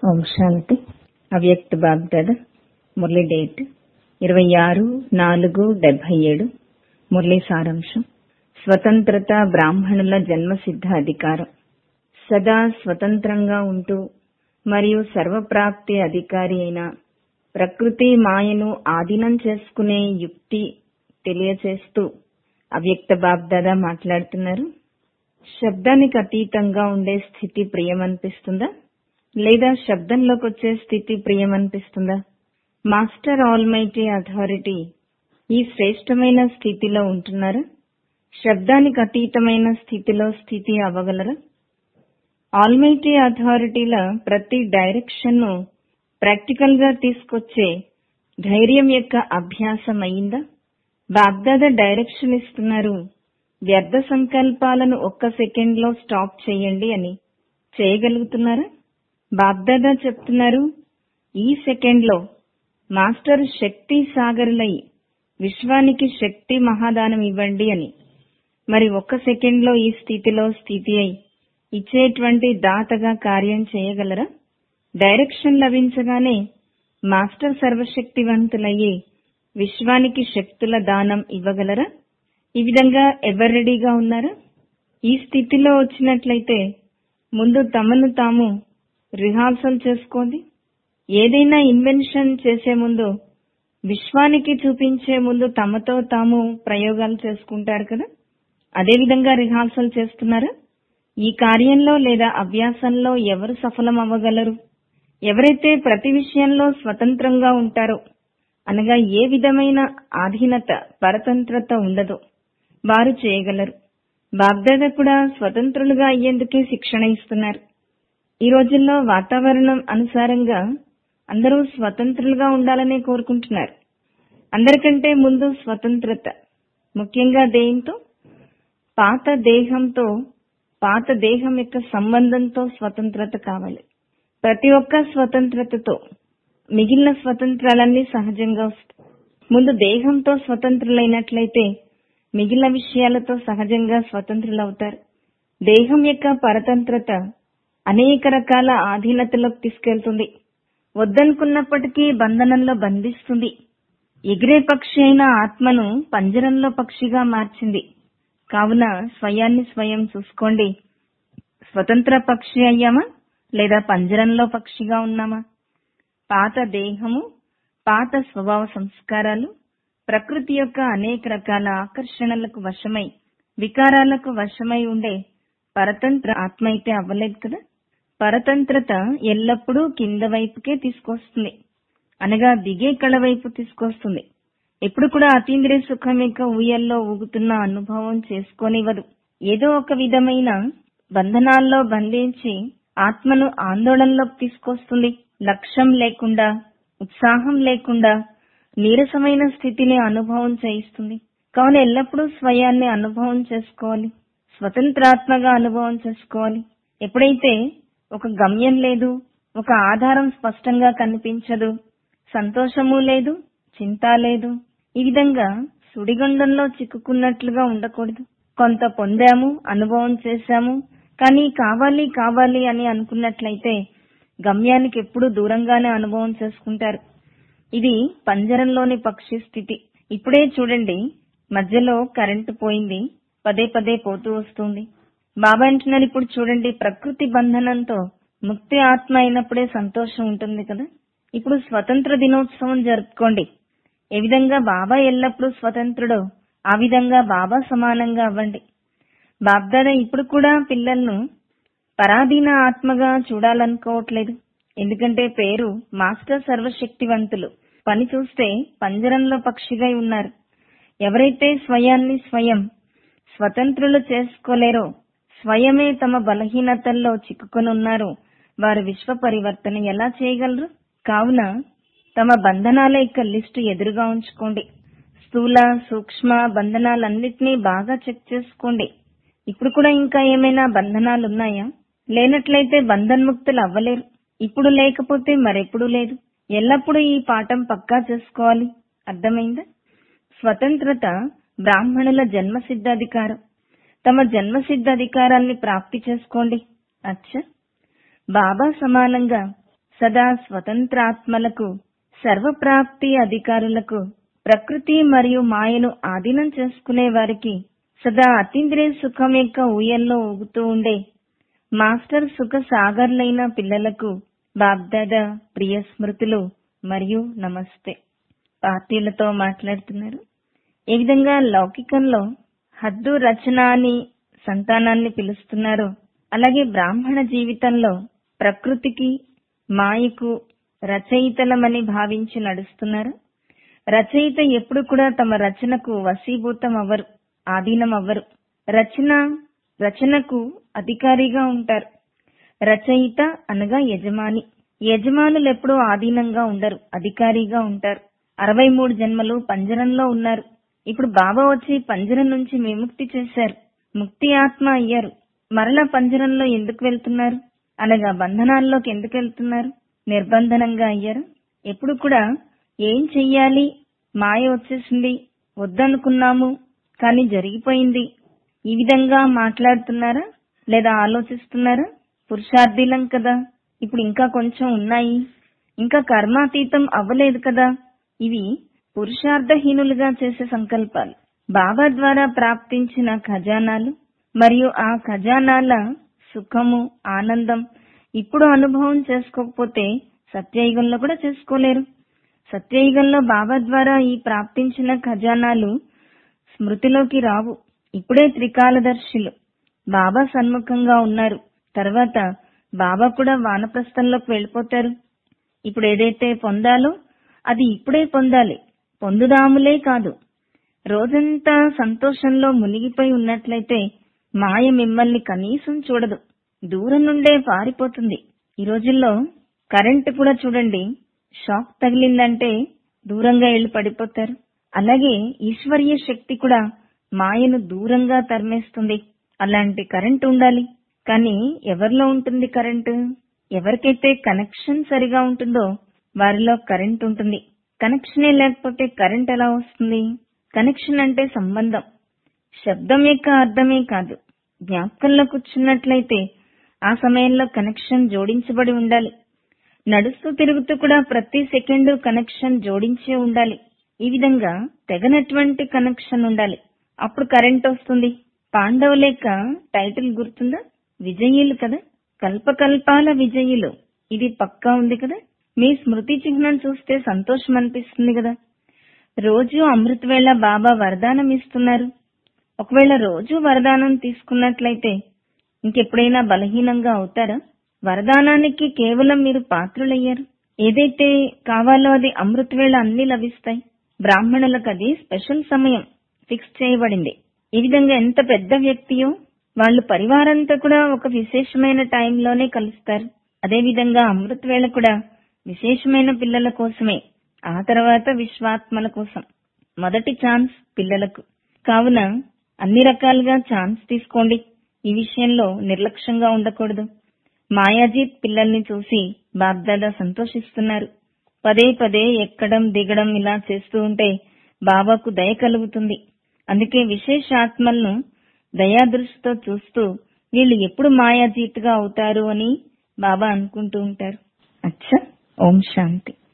ఓం శాంతి అవ్యక్త బాగ్దాద మురళి డేట్ ఇరవై ఆరు నాలుగు డెబ్బై ఏడు మురళి సారాంశం స్వతంత్రత బ్రాహ్మణుల జన్మసిద్ధ అధికారం సదా స్వతంత్రంగా ఉంటూ మరియు సర్వప్రాప్తి అధికారి అయిన ప్రకృతి మాయను ఆధీనం చేసుకునే యుక్తి తెలియచేస్తూ అవ్యక్త బాబ్దాదా మాట్లాడుతున్నారు శబ్దానికి అతీతంగా ఉండే స్థితి ప్రియమనిపిస్తుందా లేదా శబ్దంలోకి వచ్చే స్థితి ప్రియమనిపిస్తుందా మాస్టర్ ఆల్మైటీ అథారిటీ ఈ శ్రేష్టమైన స్థితిలో ఉంటున్నారా శబ్దానికి అతీతమైన స్థితిలో స్థితి అవ్వగలరా ఆల్మైటీ అథారిటీల ప్రతి డైరెక్షన్ ను ప్రాక్టికల్ గా తీసుకొచ్చే ధైర్యం యొక్క అభ్యాసం అయిందా బాగ్దాద డైరెక్షన్ ఇస్తున్నారు వ్యర్థ సంకల్పాలను ఒక్క సెకండ్ లో స్టాప్ చేయండి అని చేయగలుగుతున్నారా బాగ్దాదా చెప్తున్నారు ఈ సెకండ్ లో మాస్టర్ శక్తి సాగరులై విశ్వానికి శక్తి మహాదానం ఇవ్వండి అని మరి ఒక్క సెకండ్ లో ఈ స్థితిలో స్థితి అయి ఇచ్చేటువంటి దాతగా కార్యం చేయగలరా డైరెక్షన్ లభించగానే మాస్టర్ సర్వశక్తివంతులయ్యి విశ్వానికి శక్తుల దానం ఇవ్వగలరా ఈ విధంగా ఎవరు రెడీగా ఉన్నారా ఈ స్థితిలో వచ్చినట్లయితే ముందు తమను తాము రిహార్సల్ చేసుకోండి ఏదైనా ఇన్వెన్షన్ చేసే ముందు విశ్వానికి చూపించే ముందు తమతో తాము ప్రయోగాలు చేసుకుంటారు కదా అదే విధంగా రిహార్సల్ చేస్తున్నారా ఈ కార్యంలో లేదా అభ్యాసంలో ఎవరు సఫలం అవ్వగలరు ఎవరైతే ప్రతి విషయంలో స్వతంత్రంగా ఉంటారో అనగా ఏ విధమైన ఆధీనత పరతంత్రత ఉండదో వారు చేయగలరు బాగ్దాద కూడా స్వతంత్రులుగా అయ్యేందుకే శిక్షణ ఇస్తున్నారు ఈ రోజుల్లో వాతావరణం అనుసారంగా అందరూ స్వతంత్రులుగా ఉండాలనే కోరుకుంటున్నారు అందరికంటే ముందు స్వతంత్రత ముఖ్యంగా దేంతో పాత దేహంతో పాత దేహం యొక్క సంబంధంతో స్వతంత్రత కావాలి ప్రతి ఒక్క స్వతంత్రతతో మిగిలిన స్వతంత్రాలన్నీ సహజంగా వస్తాయి ముందు దేహంతో స్వతంత్రులైనట్లయితే మిగిలిన విషయాలతో సహజంగా స్వతంత్రులవుతారు దేహం యొక్క పరతంత్రత అనేక రకాల ఆధీనతలోకి తీసుకెళ్తుంది వద్దనుకున్నప్పటికీ బంధనంలో బంధిస్తుంది ఎగిరే పక్షి అయిన ఆత్మను పంజరంలో పక్షిగా మార్చింది కావున స్వయాన్ని స్వయం చూసుకోండి స్వతంత్ర పక్షి అయ్యామా లేదా పంజరంలో పక్షిగా ఉన్నామా పాత దేహము పాత స్వభావ సంస్కారాలు ప్రకృతి యొక్క అనేక రకాల ఆకర్షణలకు వశమై వికారాలకు వశమై ఉండే పరతంత్ర ఆత్మ అయితే అవ్వలేదు కదా పరతంత్రత ఎల్లప్పుడూ కింద వైపుకే తీసుకొస్తుంది అనగా దిగే కళ వైపు తీసుకొస్తుంది ఎప్పుడు కూడా అతీంద్రియ సుఖం యొక్క ఊయల్లో ఊగుతున్న అనుభవం చేసుకోనివ్వదు ఏదో ఒక విధమైన బంధనాల్లో బంధించి ఆత్మను ఆందోళనలోకి తీసుకొస్తుంది లక్ష్యం లేకుండా ఉత్సాహం లేకుండా నీరసమైన స్థితిని అనుభవం చేయిస్తుంది కావున ఎల్లప్పుడూ స్వయాన్ని అనుభవం చేసుకోవాలి స్వతంత్రాత్మగా అనుభవం చేసుకోవాలి ఎప్పుడైతే ఒక గమ్యం లేదు ఒక ఆధారం స్పష్టంగా కనిపించదు సంతోషము లేదు చింత లేదు ఈ విధంగా సుడిగుండంలో చిక్కుకున్నట్లుగా ఉండకూడదు కొంత పొందాము అనుభవం చేశాము కానీ కావాలి కావాలి అని అనుకున్నట్లయితే గమ్యానికి ఎప్పుడు దూరంగానే అనుభవం చేసుకుంటారు ఇది పంజరంలోని పక్షి స్థితి ఇప్పుడే చూడండి మధ్యలో కరెంటు పోయింది పదే పదే పోతూ వస్తుంది బాబా అంటున్నారు ఇప్పుడు చూడండి ప్రకృతి బంధనంతో ముక్తి ఆత్మ అయినప్పుడే సంతోషం ఉంటుంది కదా ఇప్పుడు స్వతంత్ర దినోత్సవం జరుపుకోండి ఏ విధంగా బాబా ఎల్లప్పుడూ స్వతంత్రుడో ఆ విధంగా బాబా సమానంగా అవ్వండి బాబ్దాదా ఇప్పుడు కూడా పిల్లలను పరాధీన ఆత్మగా చూడాలనుకోవట్లేదు ఎందుకంటే పేరు మాస్టర్ సర్వశక్తివంతులు పని చూస్తే పంజరంలో పక్షిగా ఉన్నారు ఎవరైతే స్వయాన్ని స్వయం స్వతంత్రులు చేసుకోలేరో స్వయమే తమ బలహీనతల్లో చిక్కుకొని ఉన్నారో వారు విశ్వ పరివర్తన ఎలా చేయగలరు కావున తమ బంధనాల యొక్క లిస్టు ఎదురుగా ఉంచుకోండి స్థూల సూక్ష్మ బంధనాలన్నిటినీ బాగా చెక్ చేసుకోండి ఇప్పుడు కూడా ఇంకా ఏమైనా బంధనాలు ఉన్నాయా లేనట్లయితే బంధన్ముక్తులు అవ్వలేరు ఇప్పుడు లేకపోతే మరెప్పుడు లేదు ఎల్లప్పుడూ ఈ పాఠం పక్కా చేసుకోవాలి అర్థమైందా స్వతంత్రత బ్రాహ్మణుల జన్మసిద్ధ అధికారం తమ జన్మసిద్ధ అధికారాన్ని ప్రాప్తి చేసుకోండి అచ్చ బాబా సమానంగా సదా స్వతంత్రాత్మలకు సర్వప్రాప్తి అధికారులకు ప్రకృతి మరియు మాయను ఆధీనం చేసుకునే వారికి సదా అతీంద్రియ సుఖం యొక్క ఊయల్లో ఊగుతూ ఉండే మాస్టర్ సుఖ సాగర్లైన పిల్లలకు బాబ్దాదా ప్రియ స్మృతులు మరియు నమస్తే పార్టీలతో మాట్లాడుతున్నారు ఏ విధంగా లౌకికంలో హద్దు రచన అని సంతానాన్ని పిలుస్తున్నారో అలాగే బ్రాహ్మణ జీవితంలో ప్రకృతికి మాయకు రచయితలమని భావించి నడుస్తున్నారు రచయిత ఎప్పుడు కూడా తమ రచనకు వశీభూతం అవ్వరు ఆధీనం అవ్వరు రచన రచనకు అధికారిగా ఉంటారు రచయిత అనగా యజమాని యజమానులు ఎప్పుడూ ఆధీనంగా ఉండరు అధికారిగా ఉంటారు అరవై మూడు జన్మలు పంజరంలో ఉన్నారు ఇప్పుడు బాబా వచ్చి పంజరం నుంచి విముక్తి చేశారు ముక్తి ఆత్మ అయ్యారు మరలా పంజరంలో ఎందుకు వెళ్తున్నారు అనగా బంధనాల్లోకి ఎందుకు వెళ్తున్నారు నిర్బంధనంగా అయ్యారు ఎప్పుడు కూడా ఏం చెయ్యాలి మాయ వచ్చేసింది వద్దనుకున్నాము కానీ జరిగిపోయింది ఈ విధంగా మాట్లాడుతున్నారా లేదా ఆలోచిస్తున్నారా పురుషార్థిలం కదా ఇప్పుడు ఇంకా కొంచెం ఉన్నాయి ఇంకా కర్మాతీతం అవ్వలేదు కదా ఇవి పురుషార్థహీనులుగా చేసే సంకల్పాలు బాబా ద్వారా ప్రాప్తించిన ఖజానాలు మరియు ఆ ఖజానాల సుఖము ఆనందం ఇప్పుడు అనుభవం చేసుకోకపోతే సత్యయుగంలో కూడా చేసుకోలేరు సత్యయుగంలో బాబా ద్వారా ఈ ప్రాప్తించిన ఖజానాలు స్మృతిలోకి రావు ఇప్పుడే త్రికాలదర్శులు బాబా సన్ముఖంగా ఉన్నారు తర్వాత బాబా కూడా వానప్రస్థంలోకి వెళ్ళిపోతారు ఇప్పుడు ఏదైతే పొందాలో అది ఇప్పుడే పొందాలి పొందుదాములే కాదు రోజంతా సంతోషంలో మునిగిపోయి ఉన్నట్లయితే మాయ మిమ్మల్ని కనీసం చూడదు దూరం నుండే పారిపోతుంది ఈ రోజుల్లో కరెంట్ కూడా చూడండి షాక్ తగిలిందంటే దూరంగా వెళ్లి పడిపోతారు అలాగే ఈశ్వర్య శక్తి కూడా మాయను దూరంగా తరిమేస్తుంది అలాంటి కరెంట్ ఉండాలి కానీ ఎవరిలో ఉంటుంది కరెంటు ఎవరికైతే కనెక్షన్ సరిగా ఉంటుందో వారిలో కరెంట్ ఉంటుంది కనెక్షనే లేకపోతే కరెంట్ ఎలా వస్తుంది కనెక్షన్ అంటే సంబంధం శబ్దం యొక్క అర్థమే కాదు జ్ఞాపకంలో కూర్చున్నట్లయితే ఆ సమయంలో కనెక్షన్ జోడించబడి ఉండాలి నడుస్తూ తిరుగుతూ కూడా ప్రతి సెకండ్ కనెక్షన్ జోడించే ఉండాలి ఈ విధంగా తెగనటువంటి కనెక్షన్ ఉండాలి అప్పుడు కరెంట్ వస్తుంది పాండవులేక టైటిల్ గుర్తుందా విజయులు కదా కల్పకల్పాల విజయులు ఇది పక్కా ఉంది కదా మీ స్మృతి చిహ్నం చూస్తే సంతోషం అనిపిస్తుంది కదా రోజు అమృత వేళ బాబా వరదానం ఇస్తున్నారు ఒకవేళ రోజు వరదానం తీసుకున్నట్లయితే ఇంకెప్పుడైనా బలహీనంగా అవుతారా వరదానానికి కేవలం మీరు పాత్రులయ్యారు ఏదైతే కావాలో అది అమృత వేళ అన్ని లభిస్తాయి బ్రాహ్మణులకు అది స్పెషల్ సమయం ఫిక్స్ చేయబడింది ఈ విధంగా ఎంత పెద్ద వ్యక్తియో వాళ్ళు పరివారంతో కూడా ఒక విశేషమైన టైంలోనే కలుస్తారు అదే విధంగా అమృత వేళ కూడా విశేషమైన పిల్లల కోసమే ఆ తర్వాత విశ్వాత్మల కోసం మొదటి ఛాన్స్ పిల్లలకు కావున అన్ని రకాలుగా ఛాన్స్ తీసుకోండి ఈ విషయంలో నిర్లక్ష్యంగా ఉండకూడదు మాయాజీత్ పిల్లల్ని చూసి బాబ్దాదా సంతోషిస్తున్నారు పదే పదే ఎక్కడం దిగడం ఇలా చేస్తూ ఉంటే బాబాకు దయ కలుగుతుంది అందుకే విశేష ఆత్మలను దయాదృష్టితో చూస్తూ వీళ్ళు ఎప్పుడు మాయాజీత్గా అవుతారు అని బాబా అనుకుంటూ ఉంటారు అచ్చా ఓం శాంతి